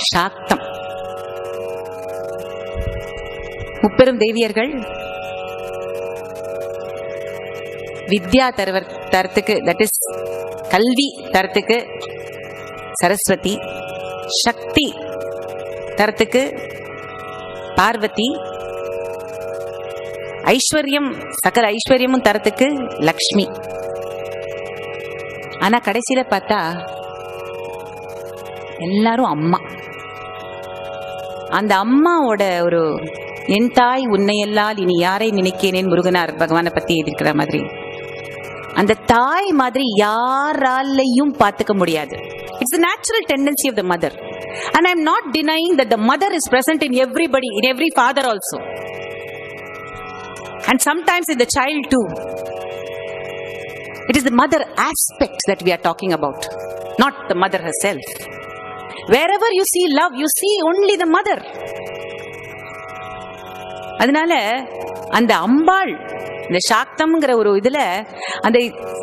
சாக்தம் முப்பெரும் தேவியர்கள் வித்யா தருவர் தரத்துக்கு that is கல்வி தரத்துக்கு சரஸ்வதி சக்தி தரத்துக்கு பார்வதி ஐஸ்வர்யம் சகல ஐஸ்வர்யமும் தரத்துக்கு லக்ஷ்மி ஆனா கடைசியில பார்த்தா எல்லாரும் அம்மா அந்த அம்மாவோட ஒரு என் தாய் உன்னையல்லால் இனி யாரை நினைக்கிறேன் முருகனார் பகவானை பத்தி எழுதியிருக்கிற மாதிரி அந்த தாய் மாதிரி யாராலையும் பார்த்துக்க முடியாது it's the natural tendency of the mother and i'm not denying that the mother is present in everybody in every father also and sometimes in the child too it is the mother aspect that we are talking about not the mother herself wherever you see love you see only the mother அதனால அந்த அம்பாள் இந்த சாக்தம்ங்கிற ஒரு இதுல அந்த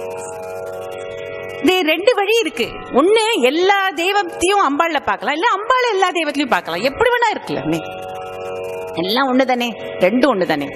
இது ரெண்டு வழி இருக்கு ஒண்ணு எல்லா தெய்வத்தையும் அம்பாள்ல பார்க்கலாம் இல்ல அம்பாள் எல்லா தெய்வத்திலையும் பார்க்கலாம் எப்படி வேணா இருக்குல்ல எல்லாம் ஒண்ணு தானே ரெண்டும் ஒண்ணு தானே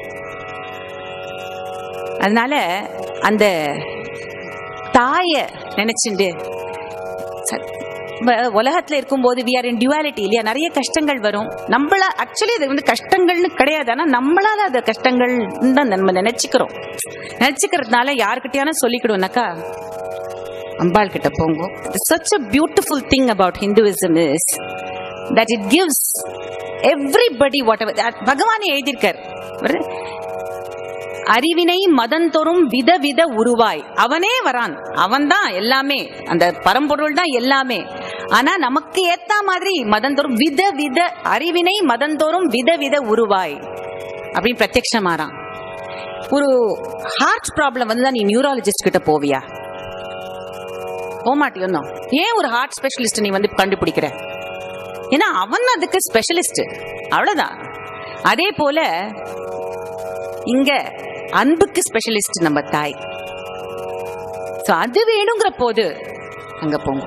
அதனால அந்த தாய நினைச்சுண்டு ச- வ- உலகத்துல இருக்கும்போது வி ஆர் இன் டியூவாலிட்டி இல்லையா நிறைய கஷ்டங்கள் வரும் நம்மள ஆக்சுவலி அது வந்து கஷ்டங்கள்னு கிடையாது ஆனா நம்மளால அது கஷ்டங்கள் தான் நம்ம நினைச்சுக்கிறோம் நினைச்சுக்கிறதுனால யாருக்கிட்டயான சொல்லிக்கிடுவோம்னாக்கா அம்பாள் கிட்ட போங்க such a beautiful thing about hinduism is that it gives everybody whatever that பகவானே எழுதியிருக்கார் ஒரு அறிவினை மதந்தொறும் விதவித உருவாய் அவனே வரான் அவன்தான் எல்லாமே அந்த பரம்பொருள் தான் எல்லாமே ஆனா நமக்கு ஏத்த மாதிரி மதந்தோறும் வித வித அறிவினை மதந்தோறும் விதவித உருவாய் அப்படின்னு பிரத்யக்ஷமாறான் ஒரு ஹார்ட் ப்ராப்ளம் வந்து நீ நியூராலஜிஸ்ட் கிட்ட போவியா போமாட்டியோன்னோ ஏன் ஒரு ஹார்ட் ஸ்பெஷலிஸ்ட் நீ வந்து கண்டுபிடிக்கிற ஏன்னா அவன் அதுக்கு ஸ்பெஷலிஸ்ட் அவ்வளவுதான் அதே போல இங்க அன்புக்கு ஸ்பெஷலிஸ்ட் நம்ம தாய் சோ அது வேணுங்கிற போது அங்க போங்க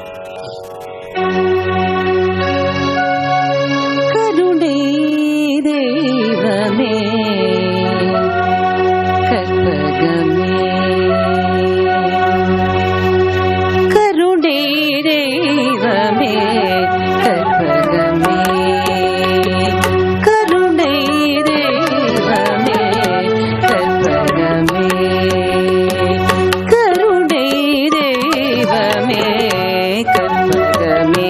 கருணை தெய்வமே கற்பகமே கருணை தெய்வமே கற்பகமே கருணை தெய்வமே கற்பகமே கருணை தெய்வமே கற்பகமே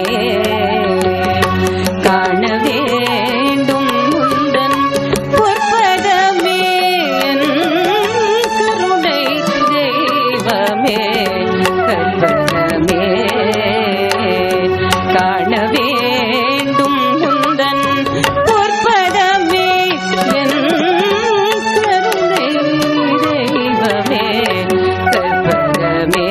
காண வேண்டும் உந்தன் பொற்பதமே என் கருணை தெய்வமே கற்பகமே காண வேண்டும் உந்தன் பொற்பதமே என் கருணை தெய்வமே கற்பகமே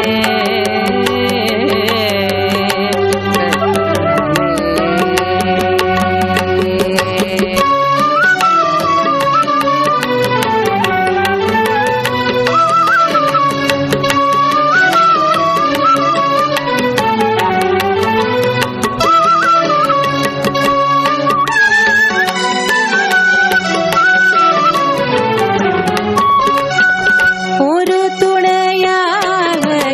கற்பகமே ஒரு துணையாக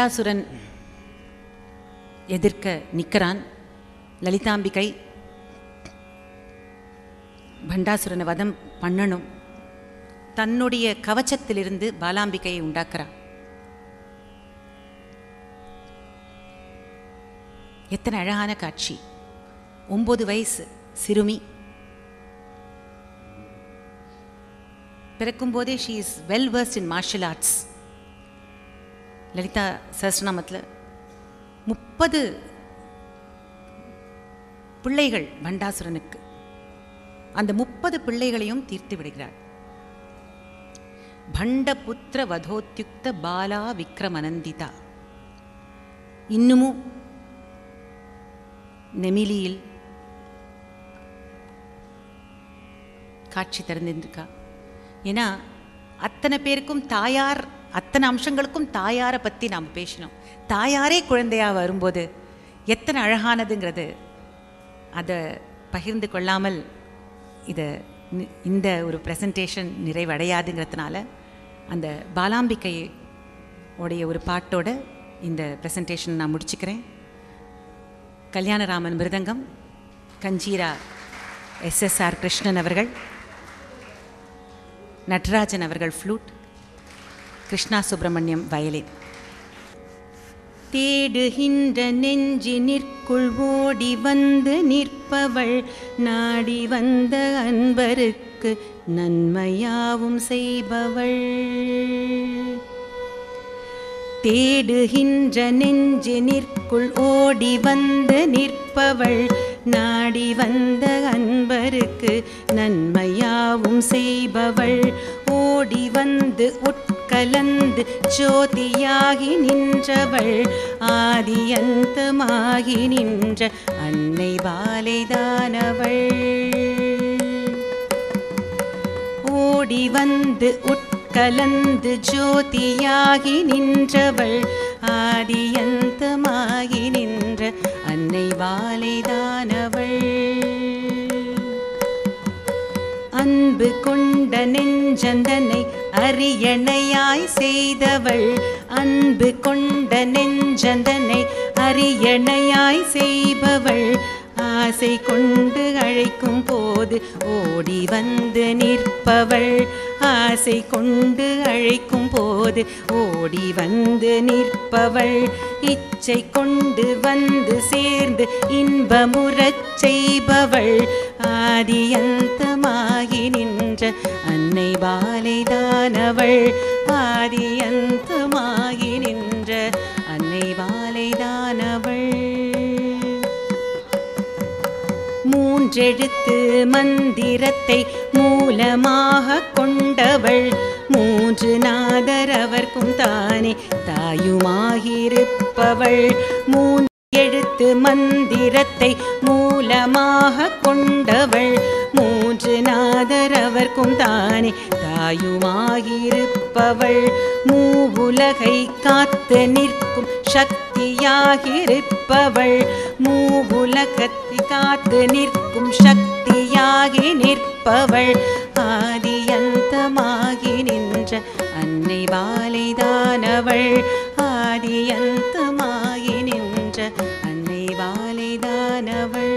பண்டாசுரன் எதிர்க்க நிற்கிறான் லலிதாம்பிகை பண்டாசுரனை வதம் பண்ணணும் தன்னுடைய கவச்சத்திலிருந்து பாலாம்பிகையை உண்டாக்குறான் எத்தனை அழகான காட்சி ஒன்பது வயசு சிறுமி பிறக்கும் போதே she is well versed in martial arts Lalitha சஹஸ்ரநாமத்தில் முப்பது பிள்ளைகள் பண்டாசுரனுக்கு அந்த முப்பது பிள்ளைகளையும் தீர்த்து விடுகிறார் பண்டபுத்திர வதோத்யுக்த பாலா விக்ரமனந்திதா இன்னமும் நெமிலியில் காட்சி திறந்திருக்கா ஏன்னா அத்தனை பேருக்கும் தாயார் அத்தனை அம்சங்களுக்கும் தாயாரை பற்றி நாம் பேசினோம் தாயாரே குழந்தையாக வரும்போது எத்தனை அழகானதுங்கிறது அதை பகிர்ந்து கொள்ளாமல் இதை நி- இந்த ஒரு ப்ரெசன்டேஷன் நிறைவடையாதுங்கிறதுனால அந்த பாலாம்பிகை உடைய ஒரு பாட்டோட இந்த ப்ரெசன்டேஷன் நான் முடிச்சுக்கிறேன் கல்யாணராமன் மிருதங்கம் கஞ்சீரா எஸ்எஸ்ஆர் கிருஷ்ணன் அவர்கள் நட்ராஜன் அவர்கள் ஃப்ளூட் கிருஷ்ணா சுப்பிரமணியம் வயலின் தேடுகின்ற நெஞ்சினிற்குள் ஓடி வந்து நிற்பவள் நாடி வந்த அன்பருக்கு நன்மையாவும் செய்பவள் தேடுகின்ற நெஞ்சினிற்குள் ஓடி வந்து நிற்பவள் நாடி வந்த அன்பருக்கு நன்மையாவும் செய்பவள் ஓடி வந்து உட்கலந்து ஜோதியாகி நின்றவள் ஆதியந்தமாகி நின்ற அன்னை வாலைதானவள் ஓடி வந்து உட்கலந்து ஜோதியாகி நின்றவள் ஆதியந்தமாகி நின்ற அன்னை வாலைதானவள் அன்பு கொண்ட நெஞ்சந்தனை அரியணையாய் செய்தவள் அன்பு கொண்ட நெஞ்சந்தனை அரியணையாய் செய்பவள் ஆசை கொண்டு அழைக்கும் போது ஓடி வந்து நிற்பவள் ஆசை கொண்டு அழைக்கும் போது ஓடி வந்து நிற்பவள் இச்சை கொண்டு வந்து சேர்ந்து இன்பமுறச் செய்பவள் ஆதியந்தமாகி நின்ற அன்னை பாலைதானவள் ஆதியந்தமாகி நின்ற அன்னை பாலைதானவள் மூன்றெழுத்து மந்திரத்தை மூலமாக கொண்டவள் மூன்று நாதர் அவர்க்கும் தானே தாயுமாகியிருப்பவள் மூன்று எழுத்து மந்திரத்தை மூலமாக கொண்டவள் மூன்று நாதர் அவர்க்கும் தானே தாயுமாகியிருப்பவள் மூவுலகை காத்து நிற்கும் சக்தியாகியிருப்பவள் மூவுலகத்தை காத்து நிற்கும் சக்தியாகி நிற்பவள் ஆதியந்தமாகி நின்ற அன்னை வாலைதானவள் ஆதியந்தமாகி நின்ற அன்னை வாலைதானவள்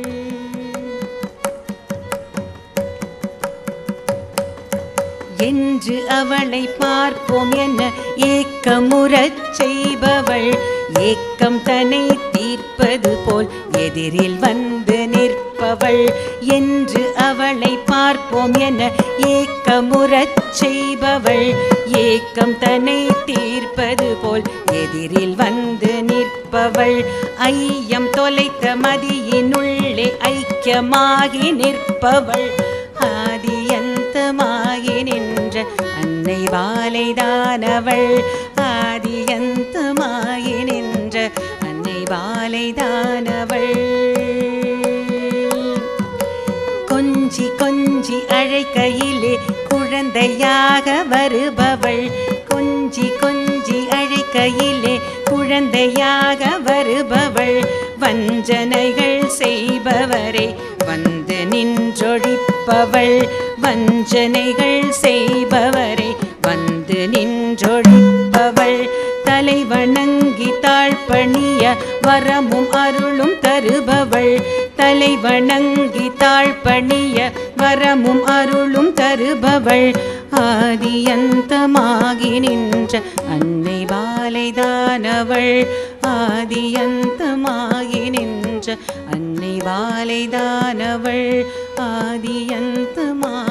என்று அவளை பார்ப்போம் என ஏக்கமுறச் செய்பவள் ஏக்கம் தன்னை தீர்ப்பது போல் எதிரில் வந்து நிற்பவள் என்று அவளை பார்ப்போம் என ஏக்கமுறச் செய்பவள் ஏக்கம் தன்னை தீர்ப்பது போல் எதிரில் வந்து நிற்பவள் ஐயம் தொலைத்த மதியினுள்ளே ஐக்கியமாகி நிற்பவள் ஆதியந்தமாகி நின்ற அன்னை வாலைதானவள் ஆதியந்தமாகி நின்ற அன்னை வாலைதானவள் கொஞ்சி கொஞ்சி அழைக்கையிலே குழந்தையாக வருபவள் கொஞ்சி கொஞ்சி அழைக்கையிலே குழந்தையாக வருபவள் வஞ்சனைகள் செய்பவரே வந்து நின்றொழிப்பவள் வஞ்சனைகள் செய்பவரே வந்து நின்றொழிப்பவள் தலை வணங்கி தாழ்பணிய வரமும் அருளும் தருபவள் தலை வணங்கி தாழ்பணிய வரமும் அருளும் தருபவள் ஆதியந்தமாகி நின்ற அன்னை வாலைதானவள் ஆதியந்தமாகி நின்ற அன்னை வாலைதானவள் ஆதியந்தமாகி